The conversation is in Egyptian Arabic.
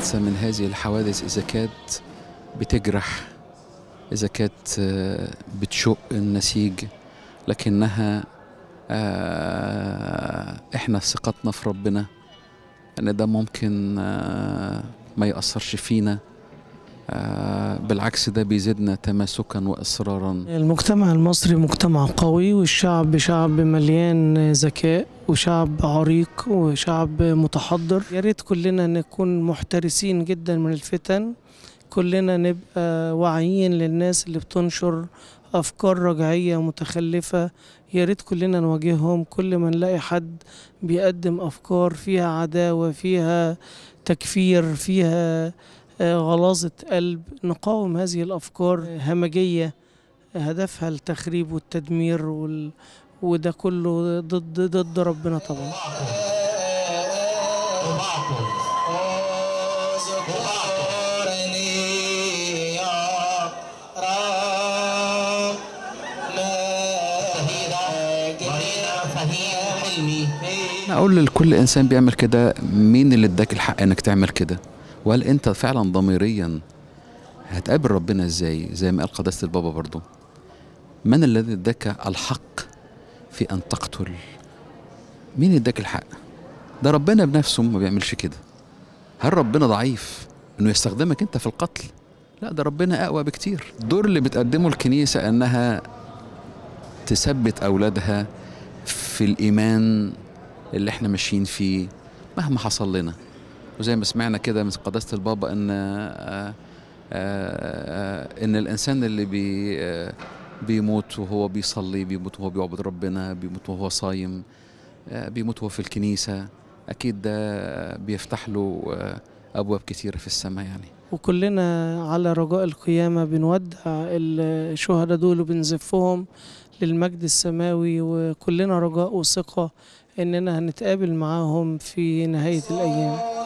حادثة من هذه الحوادث إذا كانت بتجرح إذا كانت آه، بتشق النسيج لكنها آه، إحنا ثقتنا في ربنا إن ده ممكن آه، ما يأثرش فينا آه، بالعكس ده بيزيدنا تماسكا وإصرارا المجتمع المصري مجتمع قوي والشعب شعب مليان ذكاء وشعب عريق وشعب متحضر يا ريت كلنا نكون محترسين جدا من الفتن كلنا نبقى واعيين للناس اللي بتنشر افكار رجعيه متخلفه يا ريت كلنا نواجههم كل ما نلاقي حد بيقدم افكار فيها عداوه فيها تكفير فيها آه، غلاظه قلب نقاوم هذه الافكار همجيه هدفها التخريب والتدمير وال... وده كله ضد ضد ربنا طبعا اذكرني يا رب لا فهي حلمي أنا أقول لكل إنسان بيعمل كده مين اللي اداك الحق إنك تعمل كده وهل أنت فعلا ضميريا هتقابل ربنا إزاي زي ما قال قداسة البابا برضو من الذي اداك الحق في أن تقتل مين اداك الحق ده ربنا بنفسه ما بيعملش كده هل ربنا ضعيف انه يستخدمك انت في القتل لا ده ربنا اقوى بكتير الدور اللي بتقدمه الكنيسه انها تثبت اولادها في الايمان اللي احنا ماشيين فيه مهما حصل لنا وزي ما سمعنا كده من قداسه البابا ان آه، آه، ان الانسان اللي بي آه، بيموت وهو بيصلي بيموت وهو بيعبد ربنا بيموت وهو صايم آه، بيموت وهو في الكنيسه اكيد ده بيفتح له آه، ابواب كتيره في السماء يعني وكلنا على رجاء القيامة بنودع الشهداء دول وبنزفهم للمجد السماوي وكلنا رجاء وثقة إننا هنتقابل معاهم في نهاية الأيام